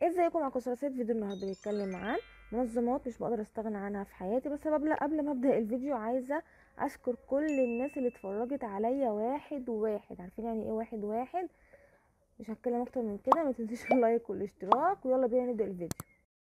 ازيكم معاكم سلسلة فيديو النهارده بيتكلم عن منظمات مش بقدر استغنى عنها في حياتي بس قبل قبل ما ابدا الفيديو عايزه اشكر كل الناس اللي اتفرجت عليا واحد واحد عارفين يعني ايه واحد واحد مش هتكلم اكتر من كده ما تنسيش اللايك والاشتراك ويلا بينا نبدا الفيديو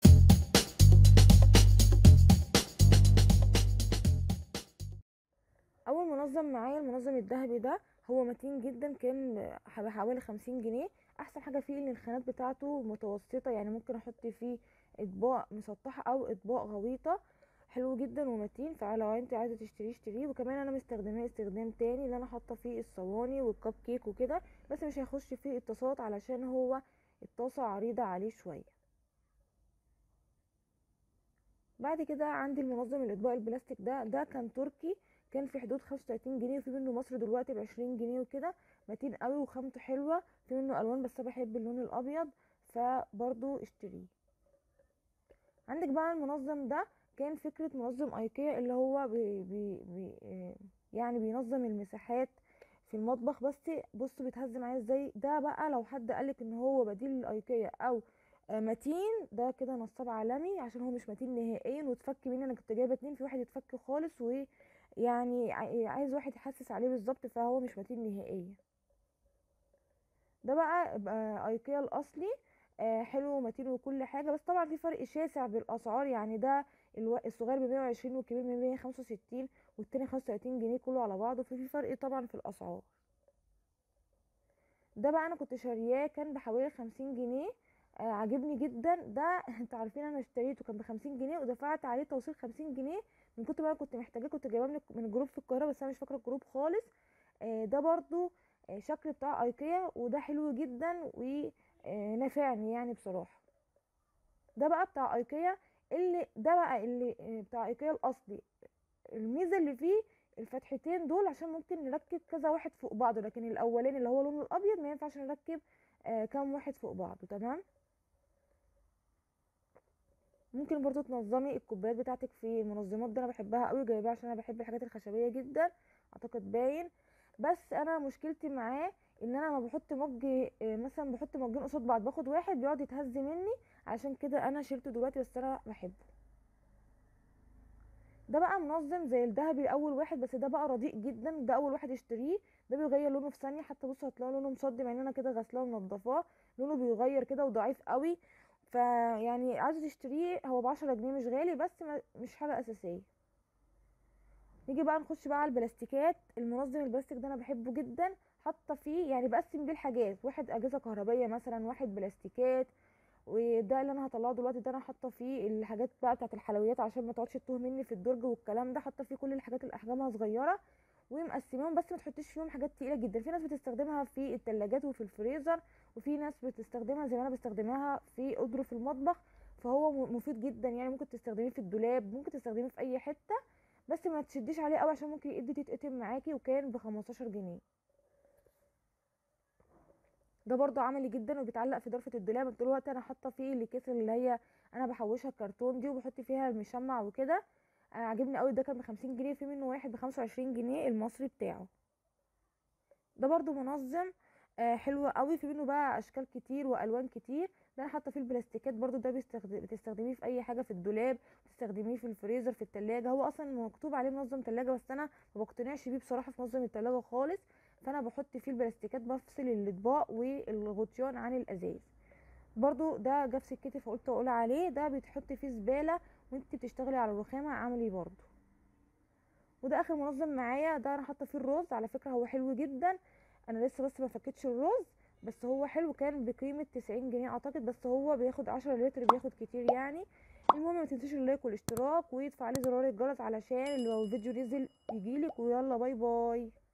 اول منظم معايا المنظم الذهبي ده هو متين جدا كان بحوالي خمسين جنيه احسن حاجه فيه ان الخانات بتاعته متوسطه يعني ممكن احط فيه اطباق مسطحه او اطباق غويطه حلو جدا ومتين فلو انت عايزه تشتريه اشتريه وكمان انا مستخدماه استخدام تاني اللي انا حاطه فيه الصواني والكب كيك وكده بس مش هيخش فيه اتصالات علشان هو الطاسه عريضه عليه شويه بعد كده عندي المنظم الاطباق البلاستيك ده ده كان تركي كان في حدود خمسة وتلاتين جنيه وفي منه مصر دلوقتي بعشرين جنيه وكده متين قوي وخامته حلوة في منه الوان بس انا بحب اللون الابيض فبرضو اشتريه عندك بقى المنظم ده كان فكرة منظم ايكيا اللي هو بي بي بي يعني بينظم المساحات في المطبخ بس بصوا بيتهز معايا ازاي ده بقى لو حد قالك ان هو بديل للايكيا او متين ده كده نصاب عالمي عشان هو مش متين نهائيا واتفك مني انا كنت جايبه اتنين في واحد اتفك خالص ويعني عايز واحد يحسس عليه بالظبط فهو مش متين نهائيا ده بقى, بقى ايكيا الاصلي آه حلو ومتين وكل حاجه بس طبعا في فرق شاسع بالاسعار يعني ده الصغير ب 120 والكبير ب 165 والتاني 35 جنيه كله على بعضه ففي فرق طبعا في الاسعار ده بقى انا كنت شارياه كان بحوالي 50 جنيه آه عجبني جدا ده انتوا عارفين انا اشتريته كان بخمسين جنيه ودفعت عليه توصيل خمسين جنيه من كتر ما انا كنت محتاجاه كنت جايباه من, من الجروب في القاهره بس انا مش فاكره الجروب خالص آه ده برضو آه شكل بتاع ايكيا وده حلو جدا ونافعني يعني بصراحه ده بقى بتاع ايكيا اللي ده بقى اللي بتاع ايكيا الاصلي الميزه اللي فيه الفتحتين دول عشان ممكن نركب كذا واحد فوق بعضه لكن الاولاني اللي هو لونه الابيض ما ينفعش نركب كام واحد فوق بعضه تمام ممكن برضو تنظمي الكوبايات بتاعتك في المنظمات ده انا بحبها قوي جايباها عشان انا بحب الحاجات الخشبيه جدا اعتقد باين بس انا مشكلتي معاه ان انا لما بحط مج مثلا بحط مجين قصاد بعض باخد واحد بيقعد يتهز مني عشان كده انا شلته دلوقتي بس انا بحبه ده بقى منظم زي الذهبي اول واحد بس ده بقى رديء جدا ده اول واحد اشتريه ده بيغير لونه في ثانيه حتى بصوا هتلاقوا لونه مصدي مع ان انا كده غسلاه ومنضفاه لونه بيغير كده وضعيف قوي فيعني عايزه تشتريه هو بعشرة جنيه مش غالي بس مش حاجه اساسيه نيجي بقى نخش بقى على البلاستيكات المنظم البلاستيك ده انا بحبه جدا حاطه فيه يعني بقسم بيه الحاجات واحد اجهزه كهربائيه مثلا واحد بلاستيكات وده اللي انا هطلعه دلوقتي ده انا حاطه فيه الحاجات بقى بتاعت الحلويات عشان ما تقعدش تتوه مني في الدرج والكلام ده حاطه فيه كل الحاجات اللي احجامها صغيره ومقسماهم بس ما تحطيش فيهم حاجات تقيله جدا في ناس بتستخدمها في التلاجات وفي الفريزر وفي ناس بتستخدمها زي ما انا بستخدمها في قدر في المطبخ فهو مفيد جدا يعني ممكن تستخدميه في الدولاب ممكن تستخدميه في اي حته بس ما تشديش عليه قوي عشان ممكن ايدي تتقطم معاكي وكان ب 15 جنيه ده برضو عملي جدا وبيتعلق في ضرفه الدولاب طول الوقت انا حاطه فيه الاكياس اللي هي انا بحوشها الكرتون دي وبحط فيها المشمع وكده عجبني قوي ده كان بخمسين جنيه في منه واحد بخمسة وعشرين جنيه المصري بتاعه ده برضو منظم آه حلو قوي في منه بقى اشكال كتير والوان كتير ده انا حاطه فيه البلاستيكات برضو ده بيستخدم بتستخدميه في اي حاجه في الدولاب بتستخدميه في الفريزر في التلاجة هو اصلا مكتوب عليه منظم تلاجة بس انا ما بقتنعش بيه بصراحه في منظم التلاجة خالص فانا بحط فيه البلاستيكات بفصل الاطباق والغطيان عن الازاز برضو ده جه في سكتي فقلت اقول عليه ده بتحطي فيه زباله وانت بتشتغلي على الرخامه عملي برضو وده اخر منظم معايا ده انا حاطه فيه الرز على فكره هو حلو جدا انا لسه بس ما فكتش الرز بس هو حلو كان بقيمه 90 جنيه اعتقد بس هو بياخد 10 لتر بياخد كتير يعني المهم ما تنسيش اللايك والاشتراك وتفعلي زرار الجرس علشان لو الفيديو نزل يجيلك ويلا باي باي